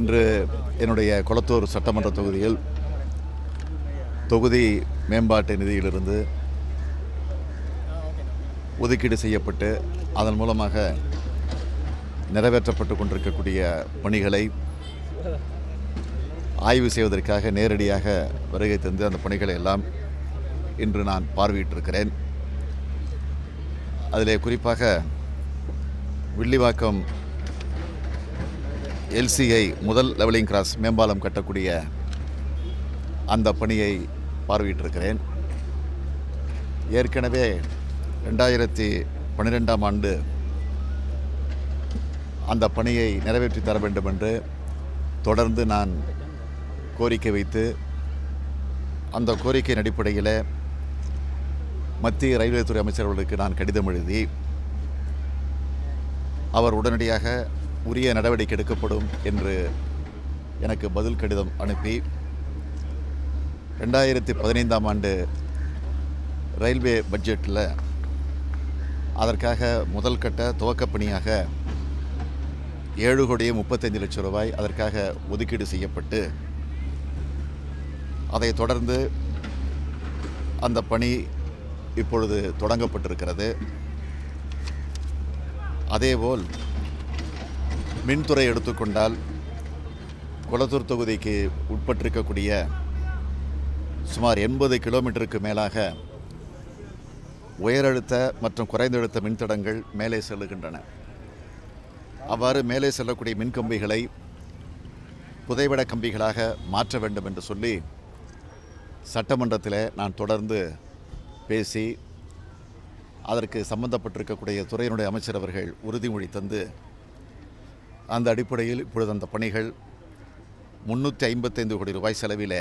இன்று என்னுடைய கொளத்தூர் சட்டமன்ற தொகுதியில் தொகுதி மேம்பாட்டு நிதியிலிருந்து ஒதுக்கீடு செய்யப்பட்டு அதன் மூலமாக நிறைவேற்றப்பட்டு கொண்டிருக்கக்கூடிய பணிகளை ஆய்வு செய்வதற்காக நேரடியாக வருகை தந்து அந்த பணிகளை எல்லாம் இன்று நான் பார்வையிட்டிருக்கிறேன் அதிலே குறிப்பாக வில்லிவாக்கம் எல்சிஐ முதல் லெவலிங் கிராஸ் மேம்பாலம் கட்டக்கூடிய அந்த பணியை பார்வையிட்டிருக்கிறேன் ஏற்கனவே ரெண்டாயிரத்தி பன்னிரெண்டாம் ஆண்டு அந்த பணியை நிறைவேற்றி தர வேண்டும் என்று தொடர்ந்து நான் கோரிக்கை வைத்து அந்த கோரிக்கையின் அடிப்படையில் மத்திய ரயில்வே துறை அமைச்சர்களுக்கு நான் கடிதம் எழுதி அவர் உடனடியாக உரிய நடவடிக்கை எடுக்கப்படும் என்று எனக்கு பதில் கடிதம் அனுப்பி ரெண்டாயிரத்தி பதினைந்தாம் ஆண்டு ரயில்வே பட்ஜெட்டில் அதற்காக முதல் கட்ட துவக்கப் பணியாக ஏழு கோடியே முப்பத்தைந்து லட்சம் ரூபாய் அதற்காக ஒதுக்கீடு செய்யப்பட்டு அதைத் தொடர்ந்து அந்த பணி இப்பொழுது தொடங்கப்பட்டிருக்கிறது அதேபோல் மின்துறை எடுத்துக்கொண்டால் குளத்தூர் தொகுதிக்கு உட்பட்டிருக்கக்கூடிய சுமார் எண்பது கிலோமீட்டருக்கு மேலாக உயரழுத்த மற்றும் குறைந்த அழுத்த மின்தடங்கள் மேலே செல்லுகின்றன அவ்வாறு மேலே செல்லக்கூடிய மின்கம்பிகளை புதைவட கம்பிகளாக மாற்ற வேண்டும் என்று சொல்லி சட்டமன்றத்தில் நான் தொடர்ந்து பேசி அதற்கு சம்பந்தப்பட்டிருக்கக்கூடிய துறையினுடைய அமைச்சர் அவர்கள் உறுதிமொழி தந்து அந்த அடிப்படையில் இப்பொழுது அந்த பணிகள் முந்நூற்றி ஐம்பத்தைந்து கோடி ரூபாய் செலவில்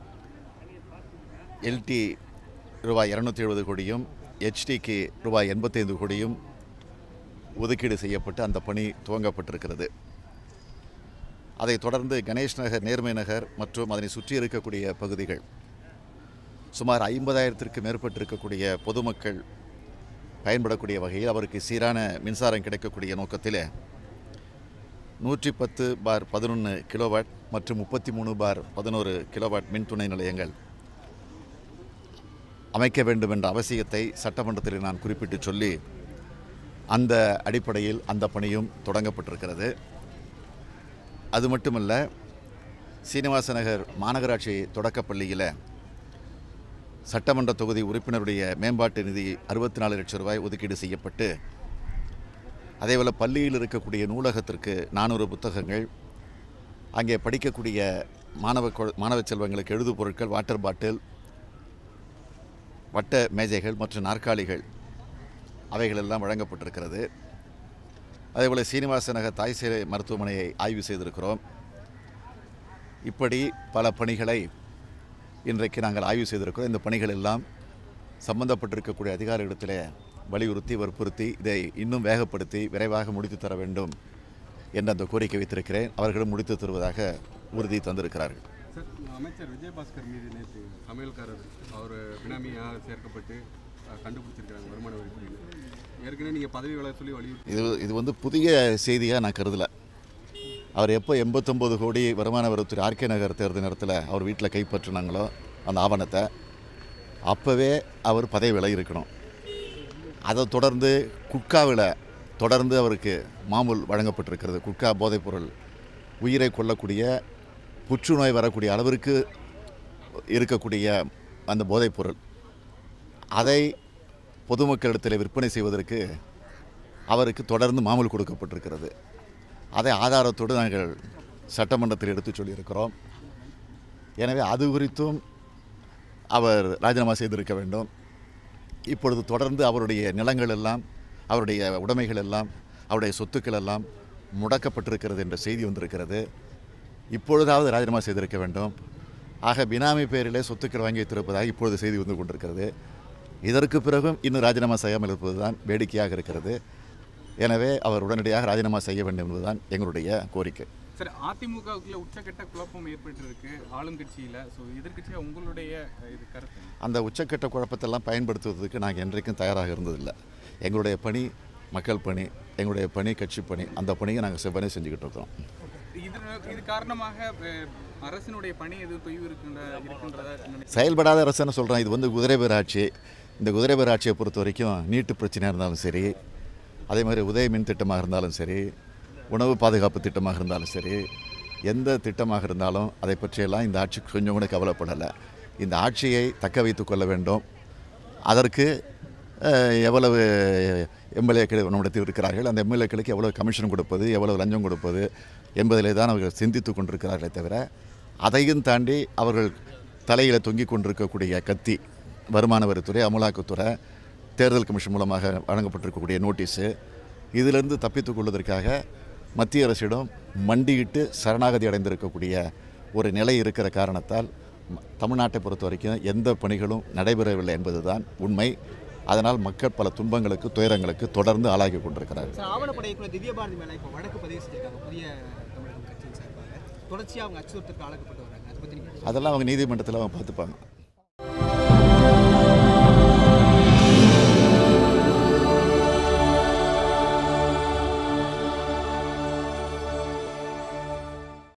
எல்டி ரூபாய் இரநூத்தி எழுபது கோடியும் ஹெச்டிக்கு ரூபாய் எண்பத்தைந்து கோடியும் ஒதுக்கீடு செய்யப்பட்டு அந்த பணி துவங்கப்பட்டிருக்கிறது அதைத் தொடர்ந்து கணேஷ் நகர் நேர்மை நகர் மற்றும் அதனை சுற்றி இருக்கக்கூடிய பகுதிகள் சுமார் ஐம்பதாயிரத்திற்கு மேற்பட்டிருக்கக்கூடிய பொதுமக்கள் பயன்படக்கூடிய வகையில் அவருக்கு சீரான மின்சாரம் கிடைக்கக்கூடிய நோக்கத்தில் நூற்றி பத்து பார் பதினொன்று கிலோவாட் மற்றும் முப்பத்தி மூணு பார் பதினோரு கிலோவாட் மின் துணை நிலையங்கள் அமைக்க வேண்டும் என்ற அவசியத்தை சட்டமன்றத்தில் நான் குறிப்பிட்டு சொல்லி அந்த அடிப்படையில் அந்த பணியும் தொடங்கப்பட்டிருக்கிறது அது மட்டுமல்ல சீனிவாச நகர் மாநகராட்சி தொடக்கப்பள்ளியில் சட்டமன்ற தொகுதி உறுப்பினருடைய மேம்பாட்டு நிதி அறுபத்தி நாலு லட்சம் ரூபாய் ஒதுக்கீடு செய்யப்பட்டு அதேபோல் பள்ளியில் இருக்கக்கூடிய நூலகத்திற்கு நானூறு புத்தகங்கள் அங்கே படிக்கக்கூடிய மாணவ கொ- மாணவ செல்வங்களுக்கு எழுது பொருட்கள் வாட்டர் பாட்டில் வட்ட மேஜைகள் மற்றும் நாற்காலிகள் அவைகள் எல்லாம் வழங்கப்பட்டிருக்கிறது அதேபோல் சீனிவாச நகர் தாய் சேவை மருத்துவமனையை ஆய்வு செய்திருக்கிறோம் இப்படி பல பணிகளை இன்றைக்கு நாங்கள் ஆய்வு செய்திருக்கிறோம் இந்த பணிகள் எல்லாம் சம்பந்தப்பட்டிருக்கக்கூடிய அதிகாரிகளிடத்தில் வலியுறுத்தி வற்புறுத்தி இதை இன்னும் வேகப்படுத்தி விரைவாக முடித்து தர வேண்டும் என்ற அந்த கோரிக்கை வைத்திருக்கிறேன் அவர்களும் முடித்து தருவதாக உறுதி தந்திருக்கிறார்கள் சார் அமைச்சர் விஜயபாஸ்கர் மீது நேற்று சமையல்காரர் அவர் பினாமியாக சேர்க்கப்பட்டு அஹ், கண்டுபிடிச்சிருக்காங்க வருமான வரித்துறையில் ஏற்கனவே நீங்கள் பதவி விலக சொல்லி வலியுறுத்தி இது இது வந்து புதிய செய்தியாக நான் கருதலை அவர் எப்போ எண்பத்தொம்போது கோடி வருமான வரித்துறை ஆர்கே நகர் தேர்தல் நேரத்தில் அவர் வீட்டில் கைப்பற்றினாங்களோ அந்த ஆவணத்தை அப்போவே அவர் பதவி விலகி இருக்கணும் அதை தொடர்ந்து குட்காவில் தொடர்ந்து அவருக்கு மாமூல் வழங்கப்பட்டிருக்கிறது குட்கா போதைப்பொருள் உயிரை கொல்லக்கூடிய புற்றுநோய் வரக்கூடிய அளவிற்கு இருக்கக்கூடிய அந்த போதைப்பொருள் அதை பொதுமக்களிடத்தில் விற்பனை செய்வதற்கு அவருக்கு தொடர்ந்து மாமூல் கொடுக்கப்பட்டிருக்கிறது அதை ஆதாரத்தோடு நாங்கள் சட்டமன்றத்தில் எடுத்து சொல்லியிருக்கிறோம் எனவே அது குறித்தும் அவர் ராஜினாமா செய்திருக்க வேண்டும் இப்பொழுது தொடர்ந்து அவருடைய நிலங்கள் எல்லாம் அவருடைய உடைமைகள் எல்லாம் அவருடைய சொத்துக்கள் எல்லாம் முடக்கப்பட்டிருக்கிறது என்ற செய்தி வந்திருக்கிறது இப்பொழுதாவது ராஜினாமா செய்திருக்க வேண்டும் ஆக பினாமி பேரிலே சொத்துக்கள் வாங்கி வைத்திருப்பதாக இப்பொழுது செய்தி வந்து கொண்டிருக்கிறது இதற்கு பிறகும் இன்னும் ராஜினாமா செய்யாமல் இருப்பதுதான் வேடிக்கையாக இருக்கிறது எனவே அவர் உடனடியாக ராஜினாமா செய்ய வேண்டும் என்பதுதான் எங்களுடைய கோரிக்கை சார் அதிமுகவுக்குள்ள உச்சக்கட்ட குழப்பம் ஏற்பட்டிருக்கு ஆளுங்கட்சியில ஸோ எதிர்க்கட்சியா உங்களுடைய அஹ், இது கருத்து என்ன? அந்த உச்சக்கட்ட குழப்பத்தெல்லாம் பயன்படுத்துவதற்கு நாங்கள் என்றைக்கும் தயாராக இருந்ததில்லை எங்களுடைய பணி மக்கள் பணி எங்களுடைய பணி கட்சி பணி அந்த பணியை நாங்கள் செவ்வனே செஞ்சுக்கிட்டு இருக்கிறோம் இது இது காரணமாக அஹ், அரசினுடைய பணி எதுவும் தொய்வு இருக்கின்ற இருக்கின்றதா நினைக்கிறீங்களா? செயல்படாத அரசுன்னு சொல்கிறேன் இது வந்து குதிரை பேர் ஆட்சி இந்த குதிரை பேர் ஆட்சியை பொறுத்த வரைக்கும் நீட்டு பிரச்சனையாக இருந்தாலும் சரி அதே மாதிரி உதய மின் திட்டமாக இருந்தாலும் சரி உணவு பாதுகாப்பு திட்டமாக இருந்தாலும் சரி எந்த திட்டமாக இருந்தாலும் அதை பற்றியெல்லாம் இந்த ஆட்சி கொஞ்சம் கூட கவலைப்படலை இந்த ஆட்சியை தக்க வைத்து கொள்ள வேண்டும் அதற்கு அஹ், எவ்வளவு எம்எல்ஏக்கள் நம்மிடத்தில் இருக்கிறார்கள் அந்த எம்எல்ஏக்களுக்கு எவ்வளவு கமிஷன் கொடுப்பது எவ்வளவு லஞ்சம் கொடுப்பது என்பதிலே தான் அவர்கள் சிந்தித்து கொண்டிருக்கிறார்களே தவிர அதையும் தாண்டி அவர்கள் தலையில் தொங்கிக் கொண்டிருக்கக்கூடிய கத்தி வருமான வரித்துறை அமலாக்கத்துறை தேர்தல் கமிஷன் மூலமாக வழங்கப்பட்டிருக்கக்கூடிய நோட்டீஸு இதிலிருந்து தப்பித்துக் கொள்வதற்காக மத்திய அரசிடம் மண்டியிட்டு சரணாகதி அடைந்திருக்கக்கூடிய ஒரு நிலை இருக்கிற காரணத்தால் ம- தமிழ்நாட்டை பொறுத்த வரைக்கும் எந்த பணிகளும் நடைபெறவில்லை என்பதுதான் உண்மை அதனால் மக்கள் பல துன்பங்களுக்கு துயரங்களுக்கு தொடர்ந்து ஆளாகி கொண்டிருக்கிறார்கள் சார் ஆவணப்படை இயக்குனர் திவ்யபாரதி மேலே இப்போ வழக்கு பதிவு செஞ்சிருக்காங்க புதிய தமிழகம் கட்சியின் சார்பாக தொடர்ச்சியாக அவங்க அச்சுறுத்தலுக்கு ஆளாக்கப்பட்டு வராங்க அதை பற்றி நீங்கள் அதெல்லாம் அவங்க நீதிமன்றத்தில் அவங்க பார்த்துப்பாங்க